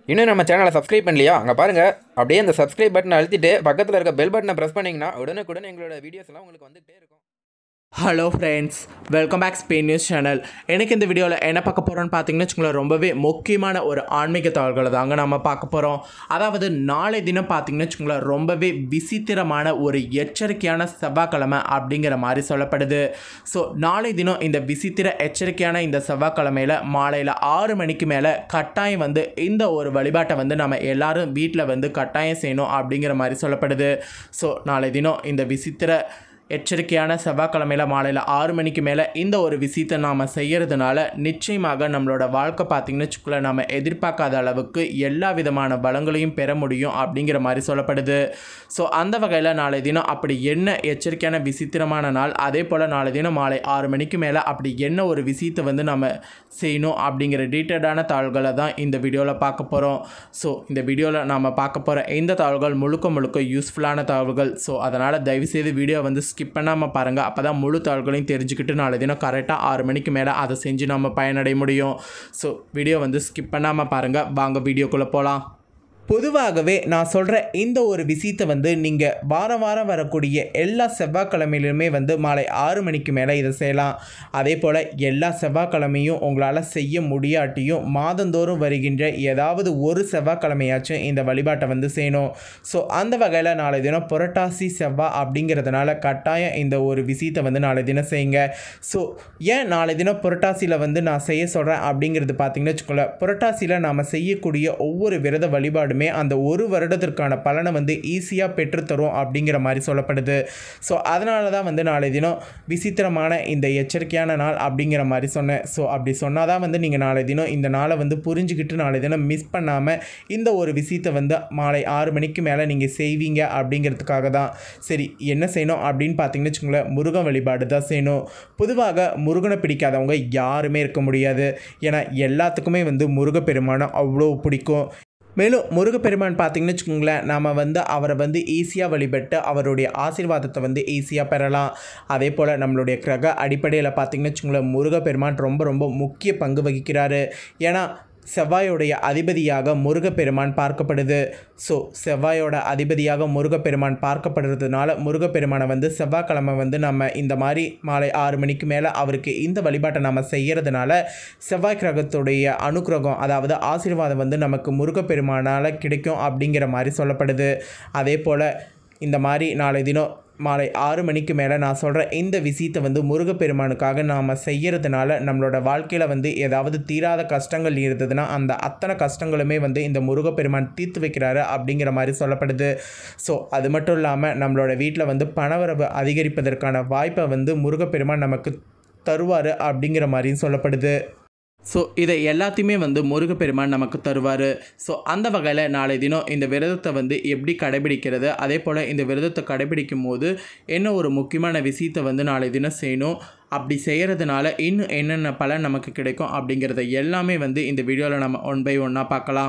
இன்னும் நம்ம சேனலை சப்ஸ்கிரைப் பண்ணலையா அங்கே பாருங்கள் அப்படியே அந்த சப்ஸ்கிரைப் பட்டனை அழுத்திட்டு பக்கத்தில் இருக்க பெல் பட்டனை ப்ரெஸ் பண்ணிங்கன்னா உடனுக்குடன் எங்களோட வீடியோஸ் எல்லாம் உங்களுக்கு வந்துகிட்டே இருக்கும் hello friends welcome back Spain news channel எனக்கு இந்த வீடியோவில் என்ன பார்க்க போகிறோன்னு பார்த்தீங்கன்னு வச்சுக்கோங்களேன் ரொம்பவே முக்கியமான ஒரு ஆன்மீக தகவல்களை தாங்க நம்ம பார்க்க போகிறோம் அதாவது நாளை தினம் பார்த்தீங்கன்னு வச்சுக்கோங்களேன் ரொம்பவே விசித்திரமான ஒரு எச்சரிக்கையான செவ்வாய்க்கிழமை அப்படிங்கிற மாதிரி சொல்லப்படுது ஸோ நாளை தினம் இந்த விசித்திர எச்சரிக்கையான இந்த செவ்வாய்க்கிழமையில் மாலையில் ஆறு மணிக்கு மேலே கட்டாயம் வந்து இந்த ஒரு வழிபாட்டை வந்து நம்ம எல்லாரும் வீட்டில் வந்து கட்டாயம் செய்யணும் அப்படிங்கிற மாதிரி சொல்லப்படுது ஸோ நாளை தினம் இந்த விசித்திர எச்சரிக்கையான செவ்வாய்க்கிழமையில் மாலையில் ஆறு மணிக்கு மேலே இந்த ஒரு விஷயத்தை நாம் செய்கிறதுனால நிச்சயமாக நம்மளோட வாழ்க்கை பார்த்திங்கன்னு வச்சுக்கோங்களேன் நம்ம எதிர்பார்க்காத அளவுக்கு எல்லா விதமான பலங்களையும் பெற முடியும் அப்படிங்கிற மாதிரி சொல்லப்படுது ஸோ அந்த வகையில் நாளை தினம் அப்படி என்ன எச்சரிக்கையான விசித்திரமான நாள் அதே போல் நாளை தினம் மாலை ஆறு மணிக்கு மேலே அப்படி என்ன ஒரு விஷயத்தை வந்து நம்ம செய்யணும் அப்படிங்கிற டீட்டெயில்டான தாள்களை தான் இந்த வீடியோவில் பார்க்க போகிறோம் ஸோ இந்த வீடியோவில் நாம் பார்க்க போகிற இந்த தாள்கள் முழுக்க முழுக்க யூஸ்ஃபுல்லான தகவல்கள் ஸோ அதனால் தயவுசெய்து வீடியோ வந்து ஸ்கிப் பண்ணாமல் பாருங்கள் அப்போ தான் முழு தகவல்களையும் தெரிஞ்சுக்கிட்டு நாளை தினம் கரெக்டாக ஆறு மணிக்கு மேலே அதை செஞ்சு நம்ம பயனடைய முடியும் ஸோ வீடியோ வந்து ஸ்கிப் பண்ணாமல் பாருங்கள் வாங்க வீடியோக்குள்ளே போகலாம் பொதுவாகவே நான் சொல்கிற இந்த ஒரு விஷயத்தை வந்து நீங்கள் வாரம் வாரம் வரக்கூடிய எல்லா செவ்வாய்க்கிழமையிலுமே வந்து மாலை ஆறு மணிக்கு மேலே இதை செய்யலாம் அதே போல் எல்லா செவ்வாய்க்கிழமையும் உங்களால் செய்ய முடியாட்டியும் மாதந்தோறும் வருகின்ற ஏதாவது ஒரு செவ்வாய்க்கிழமையாச்சும் இந்த வழிபாட்டை வந்து செய்யணும் ஸோ அந்த வகையில் நாளை தினம் புரட்டாசி செவ்வாய் அப்படிங்கிறதுனால கட்டாயம் இந்த ஒரு விஷயத்தை வந்து நாளை தினம் செய்யுங்க ஸோ ஏன் நாளை தினம் புரட்டாசியில் வந்து நான் செய்ய சொல்கிறேன் அப்படிங்கிறது பார்த்தீங்கன்னு வச்சுக்கோங்களேன் புரட்டாசியில் நாம் செய்யக்கூடிய ஒவ்வொரு விரத வழிபாடுமே அந்த ஒரு வருடத்திற்கான பலனை வந்து ஈஸியாக பெற்றுத்தரும் அப்படிங்கிற மாதிரி சொல்லப்படுது ஸோ அதனால தான் வந்து நாளை தினம் விசித்திரமான இந்த எச்சரிக்கையான நாள் அப்படிங்கிற மாதிரி சொன்னேன் ஸோ அப்படி சொன்னால் தான் வந்து நீங்கள் நாளை தினம் இந்த நாளை வந்து புரிஞ்சுக்கிட்டு நாளை தினம் மிஸ் பண்ணாமல் இந்த ஒரு விஷயத்தை வந்து மாலை ஆறு மணிக்கு மேலே நீங்கள் செய்வீங்க அப்படிங்கிறதுக்காக தான் சரி என்ன செய்யணும் அப்படின்னு பார்த்தீங்கன்னு வச்சுக்கோங்களேன் முருகன் வழிபாடு தான் செய்யணும் பொதுவாக முருகனை பிடிக்காதவங்க யாருமே இருக்க முடியாது ஏன்னா எல்லாத்துக்குமே வந்து முருகப்பெருமானை அவ்வளோ பிடிக்கும் மேலும் முருகப்பெருமான் பார்த்தீங்கன்னு வச்சுக்கோங்களேன் நம்ம வந்து அவரை வந்து ஈஸியாக வழிபட்டு அவருடைய ஆசீர்வாதத்தை வந்து ஈஸியாக பெறலாம் அதே போல் நம்மளுடைய கிரக அடிப்படையில் பார்த்தீங்கன்னு வச்சுக்கோங்களேன் முருகப்பெருமான் ரொம்ப ரொம்ப முக்கிய பங்கு வகிக்கிறாரு ஏன்னா செவ்வாயோடைய அதிபதியாக முருகப்பெருமான் பார்க்கப்படுது ஸோ செவ்வாயோட அதிபதியாக முருகப்பெருமான் பார்க்கப்படுறதுனால முருகப்பெருமானை வந்து செவ்வாய்க்கிழமை வந்து நம்ம இந்த மாதிரி மாலை ஆறு மணிக்கு மேலே அவருக்கு இந்த வழிபாட்டை நம்ம செய்கிறதுனால செவ்வாய் கிரகத்துடைய அனுக்கிரகம் அதாவது ஆசீர்வாதம் வந்து நமக்கு முருகப்பெருமானால் கிடைக்கும் அப்படிங்கிற மாதிரி சொல்லப்படுது அதே போல் இந்த மாதிரி நாளை தினம் மாலை ஆறு மணிக்கு மேலே நான் சொல்கிற இந்த விஷயத்தை வந்து முருகப்பெருமானுக்காக நாம் செய்கிறதுனால நம்மளோட வாழ்க்கையில் வந்து ஏதாவது தீராத கஷ்டங்கள் இருந்ததுன்னா அந்த அத்தனை கஷ்டங்களுமே வந்து இந்த முருகப்பெருமான் தீர்த்து வைக்கிறாரு அப்படிங்கிற மாதிரி சொல்லப்படுது ஸோ அது மட்டும் இல்லாமல் நம்மளோட வீட்டில் வந்து பணவரவு அதிகரிப்பதற்கான வாய்ப்பை வந்து முருகப்பெருமான் நமக்கு தருவார் அப்படிங்கிற மாதிரியும் சொல்லப்படுது ஸோ இதை எல்லாத்தையுமே வந்து முருகப்பெருமான் நமக்கு தருவார் ஸோ அந்த வகையில் நாளை தினம் இந்த விரதத்தை வந்து எப்படி கடைபிடிக்கிறது அதே போல் இந்த விரதத்தை கடைபிடிக்கும் போது என்ன ஒரு முக்கியமான விஷயத்தை வந்து நாளை தினம் செய்யணும் அப்படி செய்கிறதுனால இன்னும் என்னென்ன பலன் நமக்கு கிடைக்கும் அப்படிங்கிறத எல்லாமே வந்து இந்த வீடியோவில் நம்ம ஒன் பை ஒன்னாக பார்க்கலாம்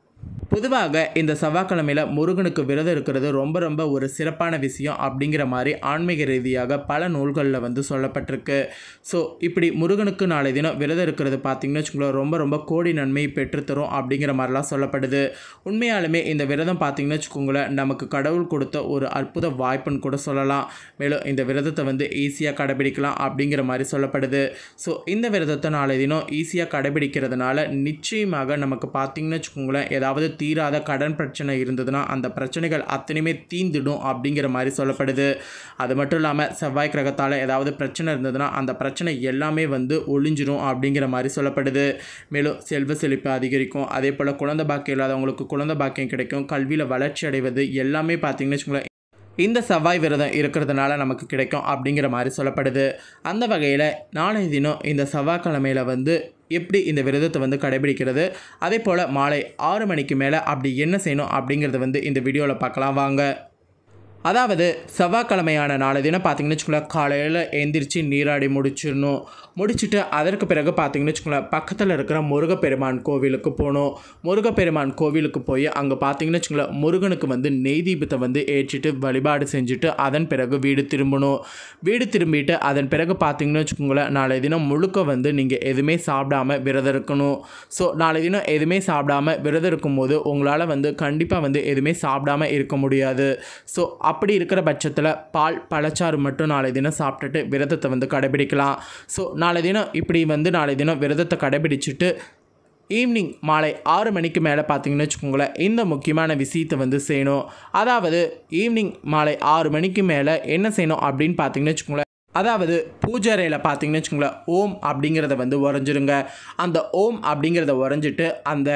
பொதுவாக இந்த செவ்வாய்க்கிழமையில் முருகனுக்கு விரதம் இருக்கிறது ரொம்ப ரொம்ப ஒரு சிறப்பான விஷயம் அப்படிங்கிற மாதிரி ஆன்மீக ரீதியாக பல நூல்களில் வந்து சொல்லப்பட்டிருக்கு ஸோ இப்படி முருகனுக்கு நாளை தினம் விரதம் இருக்கிறது பார்த்திங்கன்னு வச்சுக்கோங்களேன் ரொம்ப ரொம்ப கோடி நன்மை பெற்றுத்தரும் அப்படிங்கிற மாதிரிலாம் சொல்லப்படுது உண்மையாலுமே இந்த விரதம் பார்த்திங்கன்னு வச்சுக்கோங்களேன் நமக்கு கடவுள் கொடுத்த ஒரு அற்புத வாய்ப்புன்னு கூட சொல்லலாம் மேலும் இந்த விரதத்தை வந்து ஈஸியாக கடைபிடிக்கலாம் அப்படிங்கிற மாதிரி சொல்லப்படுது ஸோ இந்த விரதத்தை நாளை தினம் ஈஸியாக கடைபிடிக்கிறதுனால நிச்சயமாக நமக்கு பார்த்திங்கன்னு வச்சுக்கோங்களேன் ஏதாவது தீராத கடன் பிரச்சனை இருந்ததுன்னா அந்த பிரச்சனைகள் அத்தனையுமே தீந்துடும் அப்படிங்கிற மாதிரி சொல்லப்படுது அது மட்டும் இல்லாமல் செவ்வாய் கிரகத்தால் ஏதாவது பிரச்சனை இருந்ததுன்னா அந்த பிரச்சனை எல்லாமே வந்து ஒளிஞ்சிரும் அப்படிங்கிற மாதிரி சொல்லப்படுது மேலும் செல்வ செழிப்பு அதிகரிக்கும் அதே போல் குழந்தை பாக்கியம் இல்லாதவங்களுக்கு குழந்தை பாக்கியம் கிடைக்கும் கல்வியில் வளர்ச்சி அடைவது எல்லாமே பார்த்திங்கன்னு வச்சுக்கோங்களேன் இந்த செவ்வாய் விரதம் இருக்கிறதுனால நமக்கு கிடைக்கும் அப்படிங்கிற மாதிரி சொல்லப்படுது அந்த வகையில் நாளைய தினம் இந்த செவ்வாய்க்கிழமையில் வந்து எப்படி இந்த விரதத்தை வந்து கடைபிடிக்கிறது அதே போல் மாலை ஆறு மணிக்கு மேலே அப்படி என்ன செய்யணும் அப்படிங்கிறத வந்து இந்த வீடியோவில் பார்க்கலாம் வாங்க அதாவது செவ்வாய்க்கிழமையான நாளை தினம் பார்த்தீங்கன்னு வச்சுக்கோங்களேன் காலையில் எந்திரிச்சு நீராடி முடிச்சிடணும் முடிச்சுட்டு அதற்கு பிறகு பார்த்தீங்கன்னு வச்சுக்கோங்களேன் பக்கத்தில் இருக்கிற முருகப்பெருமான் கோவிலுக்கு போகணும் முருகப்பெருமான் கோவிலுக்கு போய் அங்கே பார்த்தீங்கன்னு வச்சுக்கோங்களேன் முருகனுக்கு வந்து நெய் தீபத்தை வந்து ஏற்றிட்டு வழிபாடு செஞ்சுட்டு அதன் பிறகு வீடு திரும்பணும் வீடு திரும்பிட்டு அதன் பிறகு பார்த்தீங்கன்னு வச்சுக்கோங்களேன் நாளை தினம் முழுக்க வந்து நீங்கள் எதுவுமே சாப்பிடாம விரதம் இருக்கணும் ஸோ நாளை தினம் எதுவுமே சாப்பிடாம விரதம் இருக்கும்போது உங்களால் வந்து கண்டிப்பாக வந்து எதுவுமே சாப்பிடாம இருக்க முடியாது ஸோ அப்படி இருக்கிற பட்சத்தில் பால் பழச்சாறு மட்டும் நாளை தினம் சாப்பிட்டுட்டு விரதத்தை வந்து கடைபிடிக்கலாம் ஸோ நாளை தினம் இப்படி வந்து நாளை தினம் விரதத்தை கடைபிடிச்சிட்டு ஈவினிங் மாலை ஆறு மணிக்கு மேலே பார்த்தீங்கன்னு வச்சுக்கோங்களேன் இந்த முக்கியமான விஷயத்தை வந்து செய்யணும் அதாவது ஈவினிங் மாலை ஆறு மணிக்கு மேலே என்ன செய்யணும் அப்படின்னு பார்த்தீங்கன்னு வச்சுக்கோங்களேன் அதாவது பூஜை அறையில் பார்த்தீங்கன்னு வச்சுக்கோங்களேன் ஓம் அப்படிங்கிறத வந்து உறைஞ்சிருங்க அந்த ஓம் அப்படிங்கிறத உறைஞ்சிட்டு அந்த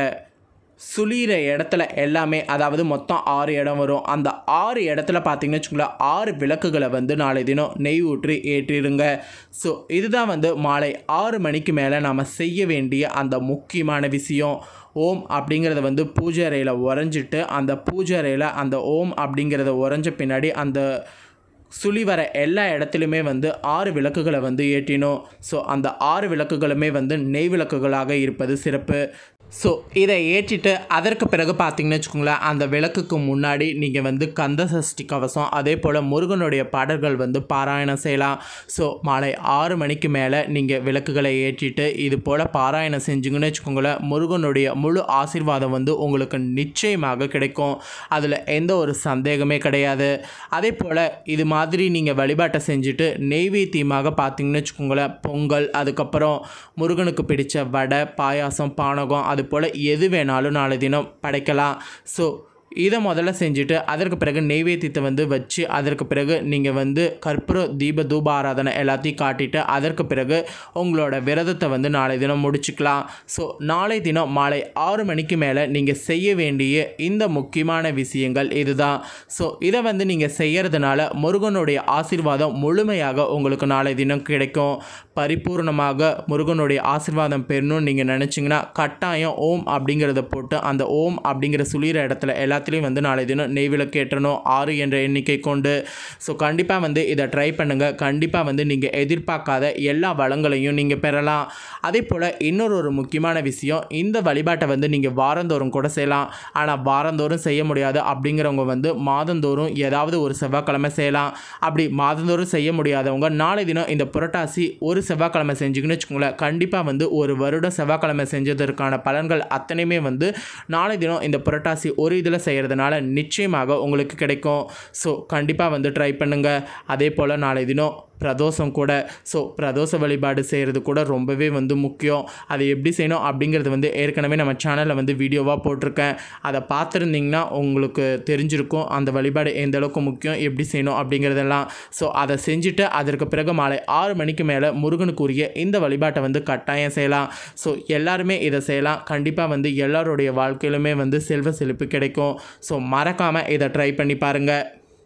சுளிகிற இடத்துல எல்லாமே அதாவது மொத்தம் ஆறு இடம் வரும் அந்த ஆறு இடத்துல பார்த்தீங்கன்னு வச்சுக்கோங்களேன் ஆறு விளக்குகளை வந்து நாளை தினம் நெய் ஊற்றி ஏற்றிடுங்க ஸோ இதுதான் வந்து மாலை ஆறு மணிக்கு மேலே நாம் செய்ய வேண்டிய அந்த முக்கியமான விஷயம் ஓம் அப்படிங்கிறத வந்து பூஜை அறையில் உறைஞ்சிட்டு அந்த பூஜை அறையில் அந்த ஓம் அப்படிங்கிறத உறைஞ்ச பின்னாடி அந்த சுழி வர எல்லா இடத்துலையுமே வந்து ஆறு விளக்குகளை வந்து ஏற்றினோம் ஸோ அந்த ஆறு விளக்குகளுமே வந்து நெய் விளக்குகளாக இருப்பது சிறப்பு ஸோ இதை ஏற்றிட்டு அதற்கு பிறகு பார்த்தீங்கன்னு வச்சுக்கோங்களேன் அந்த விளக்குக்கு முன்னாடி நீங்கள் வந்து கந்த சஷ்டி கவசம் அதே போல் முருகனுடைய பாடல்கள் வந்து பாராயணம் செய்யலாம் ஸோ மாலை ஆறு மணிக்கு மேலே நீங்கள் விளக்குகளை ஏற்றிட்டு இது போல் பாராயணம் செஞ்சுங்கன்னு வச்சுக்கோங்களேன் முருகனுடைய முழு ஆசீர்வாதம் வந்து உங்களுக்கு நிச்சயமாக கிடைக்கும் அதில் எந்த ஒரு சந்தேகமே கிடையாது அதே போல் இது மாதிரி நீங்கள் வழிபாட்டை செஞ்சுட்டு நெய்வேத்தியமாக பார்த்தீங்கன்னு வச்சுக்கோங்களேன் பொங்கல் அதுக்கப்புறம் முருகனுக்கு பிடிச்ச வடை பாயாசம் பானகம் அது போல் எது வேணாலும் நாளை தினம் படைக்கலாம் ஸோ இதை முதல்ல செஞ்சுட்டு அதற்கு பிறகு நெய்வேத்தியத்தை வந்து வச்சு அதற்கு பிறகு நீங்கள் வந்து கற்பூர தீப தூப ஆராதனை எல்லாத்தையும் காட்டிட்டு அதற்கு பிறகு உங்களோட விரதத்தை வந்து நாளை தினம் முடிச்சுக்கலாம் ஸோ நாளை தினம் மாலை ஆறு மணிக்கு மேலே நீங்கள் செய்ய வேண்டிய இந்த முக்கியமான விஷயங்கள் இதுதான் ஸோ இதை வந்து நீங்கள் செய்யறதுனால முருகனுடைய ஆசீர்வாதம் முழுமையாக உங்களுக்கு நாளை தினம் கிடைக்கும் பரிபூர்ணமாக முருகனுடைய ஆசீர்வாதம் பெறணும்னு நீங்கள் நினச்சிங்கன்னா கட்டாயம் ஓம் அப்படிங்கிறத போட்டு அந்த ஓம் அப்படிங்கிற சுளிர இடத்துல எல்லாத்துலேயும் வந்து நாளை தினம் நெய்விளக்கு ஏற்றணும் ஆறு என்ற எண்ணிக்கை கொண்டு ஸோ கண்டிப்பாக வந்து இதை ட்ரை பண்ணுங்கள் கண்டிப்பாக வந்து நீங்கள் எதிர்பார்க்காத எல்லா வளங்களையும் நீங்கள் பெறலாம் அதே போல் இன்னொரு ஒரு முக்கியமான விஷயம் இந்த வழிபாட்டை வந்து நீங்கள் வாரந்தோறும் கூட செய்யலாம் ஆனால் வாரந்தோறும் செய்ய முடியாது அப்படிங்கிறவங்க வந்து மாதந்தோறும் ஏதாவது ஒரு செவ்வாய்க்கிழமை செய்யலாம் அப்படி மாதந்தோறும் செய்ய முடியாதவங்க நாளை தினம் இந்த புரட்டாசி ஒரு செவ்வாய்க்கிழமை செஞ்சுக்கின்னு வச்சுக்கோங்களேன் கண்டிப்பாக வந்து ஒரு வருடம் செவ்வாய்க்கிழமை செஞ்சதற்கான பலன்கள் அத்தனையுமே வந்து நாளை தினம் இந்த புரட்டாசி ஒரு இதில் செய்கிறதுனால நிச்சயமாக உங்களுக்கு கிடைக்கும் ஸோ கண்டிப்பாக வந்து ட்ரை பண்ணுங்கள் அதே போல் நாளை தினம் பிரதோஷம் கூட ஸோ பிரதோஷ வழிபாடு செய்கிறது கூட ரொம்பவே வந்து முக்கியம் அதை எப்படி செய்யணும் அப்படிங்கிறது வந்து ஏற்கனவே நம்ம சேனலில் வந்து வீடியோவாக போட்டிருக்கேன் அதை பார்த்துருந்தீங்கன்னா உங்களுக்கு தெரிஞ்சிருக்கும் அந்த வழிபாடு எந்த அளவுக்கு முக்கியம் எப்படி செய்யணும் அப்படிங்கிறதெல்லாம் ஸோ அதை செஞ்சுட்டு அதற்கு பிறகு மாலை ஆறு மணிக்கு மேலே முருகனுக்குரிய இந்த வழிபாட்டை வந்து கட்டாயம் செய்யலாம் ஸோ எல்லாருமே இதை செய்யலாம் கண்டிப்பாக வந்து எல்லாருடைய வாழ்க்கையிலுமே வந்து செல்வ செழிப்பு கிடைக்கும் ஸோ மறக்காமல் இதை ட்ரை பண்ணி பாருங்கள்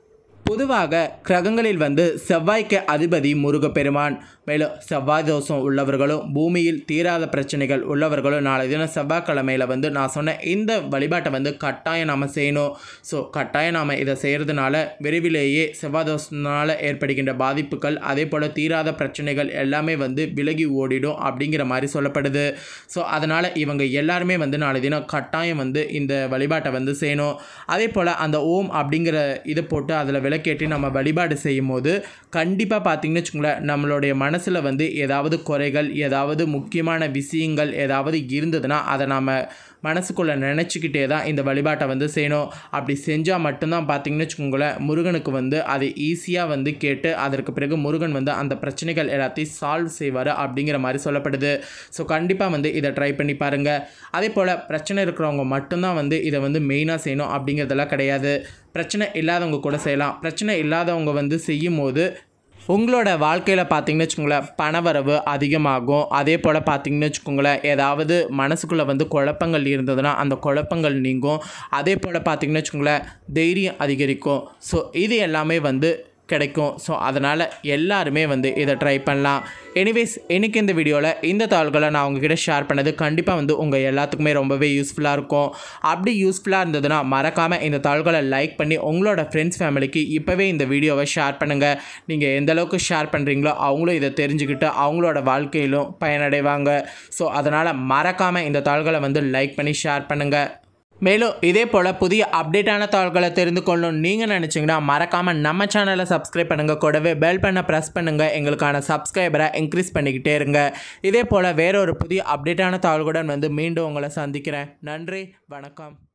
பொதுவாக கிரகங்களில் வந்து செவ்வாய்க்கு அதிபதி முருகப்பெருமான் மேலும் செவ்வாய் தோஷம் உள்ளவர்களும் பூமியில் தீராத பிரச்சனைகள் உள்ளவர்களும் நாளை தினம் செவ்வாய்க்கிழமையில் வந்து நான் சொன்ன இந்த வழிபாட்டை வந்து கட்டாயம் நாம் செய்யணும் ஸோ கட்டாயம் நாம் இதை செய்கிறதுனால விரைவிலேயே செவ்வாய் தோஷத்தினால் ஏற்படுகின்ற பாதிப்புகள் அதே போல் தீராத பிரச்சனைகள் எல்லாமே வந்து விலகி ஓடிடும் அப்படிங்கிற மாதிரி சொல்லப்படுது ஸோ அதனால் இவங்க எல்லாருமே வந்து நாளை தினம் கட்டாயம் வந்து இந்த வழிபாட்டை வந்து செய்யணும் அதே போல் அந்த ஓம் அப்படிங்கிற இதை போட்டு அதில் விளக்கேற்றி நம்ம வழிபாடு செய்யும் போது கண்டிப்பாக பார்த்தீங்கன்னு வச்சுக்கோங்களேன் நம்மளுடைய மனசில் வந்து ஏதாவது குறைகள் ஏதாவது முக்கியமான விஷயங்கள் ஏதாவது இருந்ததுன்னா அதை நாம் மனசுக்குள்ளே நினச்சிக்கிட்டே தான் இந்த வழிபாட்டை வந்து செய்யணும் அப்படி செஞ்சால் மட்டும்தான் பார்த்தீங்கன்னு வச்சுக்கோங்களேன் முருகனுக்கு வந்து அதை ஈஸியாக வந்து கேட்டு அதற்கு பிறகு முருகன் வந்து அந்த பிரச்சனைகள் எல்லாத்தையும் சால்வ் செய்வார் அப்படிங்கிற மாதிரி சொல்லப்படுது ஸோ கண்டிப்பாக வந்து இதை ட்ரை பண்ணி பாருங்கள் அதே போல் பிரச்சனை இருக்கிறவங்க மட்டும்தான் வந்து இதை வந்து மெயினாக செய்யணும் அப்படிங்கிறதெல்லாம் கிடையாது பிரச்சனை இல்லாதவங்க கூட செய்யலாம் பிரச்சனை இல்லாதவங்க வந்து செய்யும் போது உங்களோட வாழ்க்கையில் பார்த்தீங்கன்னு வச்சுக்கோங்களேன் பணவரவு அதிகமாகும் அதே போல் பார்த்தீங்கன்னு வச்சுக்கோங்களேன் ஏதாவது மனசுக்குள்ளே வந்து குழப்பங்கள் இருந்ததுன்னா அந்த குழப்பங்கள் நீங்கும் அதே போல் பார்த்தீங்கன்னு வச்சுக்கோங்களேன் தைரியம் அதிகரிக்கும் ஸோ இது எல்லாமே வந்து கிடைக்கும் ஸோ அதனால் எல்லாருமே வந்து இதை ட்ரை பண்ணலாம் எனிவேஸ் எனக்கு இந்த வீடியோவில் இந்த தாள்களை நான் உங்ககிட்ட ஷேர் பண்ணது கண்டிப்பாக வந்து உங்கள் எல்லாத்துக்குமே ரொம்பவே யூஸ்ஃபுல்லாக இருக்கும் அப்படி யூஸ்ஃபுல்லாக இருந்ததுன்னா மறக்காமல் இந்த தாள்களை லைக் பண்ணி உங்களோட ஃப்ரெண்ட்ஸ் ஃபேமிலிக்கு இப்போவே இந்த வீடியோவை ஷேர் பண்ணுங்கள் நீங்கள் எந்த அளவுக்கு ஷேர் பண்ணுறீங்களோ அவங்களும் இதை தெரிஞ்சுக்கிட்டு அவங்களோட வாழ்க்கையிலும் பயனடைவாங்க ஸோ அதனால் மறக்காமல் இந்த தாள்களை வந்து லைக் பண்ணி ஷேர் பண்ணுங்கள் மேலும் இதே போல் புதிய அப்டேட்டான தகவல்களை தெரிந்து கொள்ளணும் நீங்கள் நினச்சிங்கன்னா மறக்காமல் நம்ம சேனலை சப்ஸ்கிரைப் பண்ணுங்கள் கூடவே பெல் பண்ண ப்ரெஸ் பண்ணுங்கள் எங்களுக்கான சப்ஸ்கிரைபரை இன்க்ரீஸ் பண்ணிக்கிட்டே இருங்க இதே போல் வேற ஒரு புதிய அப்டேட்டான தகவல்களுடன் வந்து மீண்டும் உங்களை சந்திக்கிறேன் நன்றி வணக்கம்